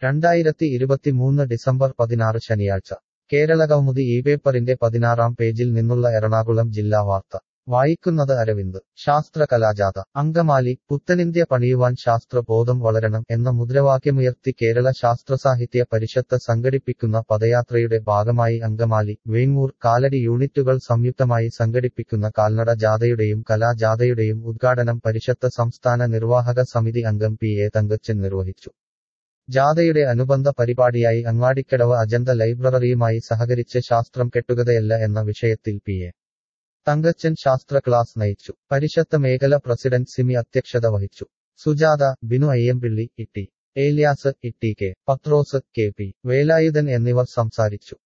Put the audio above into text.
രണ്ടായിരത്തി ഇരുപത്തിമൂന്ന് ഡിസംബർ പതിനാറ് ശനിയാഴ്ച കേരളകൗമുദി ഈ പേപ്പറിന്റെ പതിനാറാം പേജിൽ നിന്നുള്ള എറണാകുളം ജില്ലാ വാർത്ത വായിക്കുന്നത് അരവിന്ദ് ശാസ്ത്ര കലാജാഥ അങ്കമാലി പുത്തനിന്ത്യ പണിയുവാൻ ശാസ്ത്രബോധം വളരണം എന്ന മുദ്രാവാക്യമുയർത്തി കേരള ശാസ്ത്രസാഹിത്യ പരിഷത്ത് സംഘടിപ്പിക്കുന്ന പദയാത്രയുടെ ഭാഗമായി അങ്കമാലി വേങ്ങൂർ കാലടി യൂണിറ്റുകൾ സംയുക്തമായി സംഘടിപ്പിക്കുന്ന കാൽനട ജാഥയുടെയും കലാജാഥയുടെയും ഉദ്ഘാടനം പരിഷത്ത് സംസ്ഥാന നിർവാഹക സമിതി അംഗം പി എ തങ്കച്ചൻ നിർവഹിച്ചു ജാഥയുടെ അനുബന്ധ പരിപാടിയായി അങ്ങാടിക്കടവ് അജന്ത ലൈബ്രറിയുമായി സഹകരിച്ച് ശാസ്ത്രം കെട്ടുകഥയല്ല എന്ന വിഷയത്തിൽ പി എ തങ്കച്ചൻ ശാസ്ത്ര ക്ലാസ് നയിച്ചു പരിഷത്ത് മേഖല പ്രസിഡന്റ് സിമി അധ്യക്ഷത വഹിച്ചു Sujatha Binu Ayyampilly Itty Elias Itty K Pathrose K P Velayudhan എന്നിവർ സംസാരിച്ചു